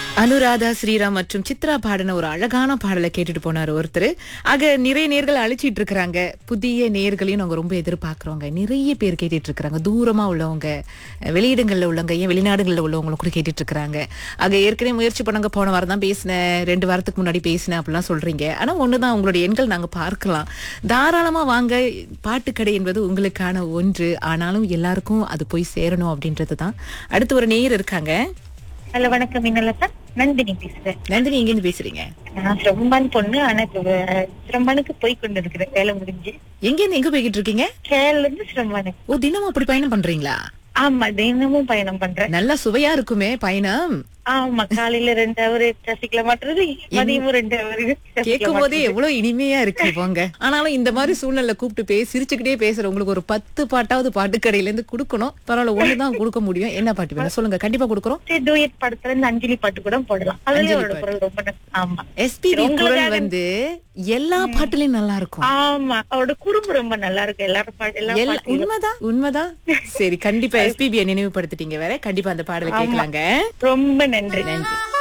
அனுராதா ஸ்ரீராம் மற்றும் சித்ரா பாடின ஒரு அழகான பாடலை கேட்டுட்டு போனார் ஒருத்தர் ஆக நிறைய நேர்கள் அழைச்சிட்டு இருக்கிறாங்க புதிய நேர்களையும் நாங்க ரொம்ப எதிர்பார்க்கறோங்க நிறைய பேர் கேட்டுட்டு இருக்கிறாங்க தூரமா உள்ளவங்க அஹ், வெளியிடங்கள்ல உள்ளவங்க ஏன் வெளிநாடுகள்ல உள்ளவங்களும் கூட கேட்டுட்டு இருக்கிறாங்க ஆக ஏற்கனவே முயற்சி பண்ணாங்க போன வாரம் தான் பேசினேன் ரெண்டு வாரத்துக்கு முன்னாடி பேசினேன் அப்படிலாம் சொல்றீங்க ஆனா ஒண்ணுதான் உங்களுடைய எண்கள் நாங்க பார்க்கலாம் தாராளமா வாங்க பாட்டுக்கடை என்பது உங்களுக்கான ஒன்று ஆனாலும் எல்லாருக்கும் அது போய் சேரணும் அப்படின்றது தான் அடுத்து ஒரு நேயர் இருக்காங்க ஹலோ வணக்கம் மின்னலதா நந்தினி பேசுறேன் நந்தினி எங்கேருந்து பேசுறீங்க நான் சிரம்பான் பொண்ணு ஆனா இப்ப வே- சிரம்பானுக்கு போய் கொண்டு இருக்கிறேன் வேலை முடிஞ்சு எங்கேருந்து எங்க போய்கிட்டு இருக்கீங்க கேரள இருந்து சிரம்பானுக்கு ஓ தினமும் அப்படி பயணம் பண்றீங்களா ஆமா தினமும் பயணம் பண்றேன் நல்லா சுவையா இருக்குமே பயணம் ஆமா காலையில ரெண்டு ஹவர் டிராபிக்ல மாட்டுறது மதியமும் ரெண்டு ஹவர் கேட்கும் போதே எவ்வளவு இனிமையா இருக்கு போங்க ஆனாலும் இந்த மாதிரி சூழ்நிலை கூப்பிட்டு பேசி சிரிச்சுக்கிட்டே பேசுறவங்களுக்கு ஒரு பத்து பாட்டாவது பாட்டுக்கடையில இருந்து கொடுக்கணும் பரவாயில்ல ஒண்ணுதான் கொடுக்க முடியும் என்ன பாட்டு வேணும் சொல்லுங்க கண்டிப்பா கொடுக்குறோம் டூயட் படத்துல இருந்து அஞ்சலி பாட்டு கூட போடலாம் அதுலயும் அஞ்சலி அவரோட பாட்டு. குரல் ரொம்ப ந- ஆமா எஸ்பிபி குரல் உங்களுக்காக- வந்து எல்லா பாட்டுலயும் நல்லா இருக்கும் ஆமா அவரோட குறும்பு ரொம்ப நல்லா இருக்கு எல்லாரும் பாட்டு எல்லா எல்லா- பாட்டையும் உண்மைதான் உண்மைதான் சரி கண்டிப்பா எஸ்பிபியை நினைவுபடுத்திட்டீங்க வேற கண்டிப்பா அந்த பாடலை கேட்கலாங்க ரொம்ப நன்றி நன்றி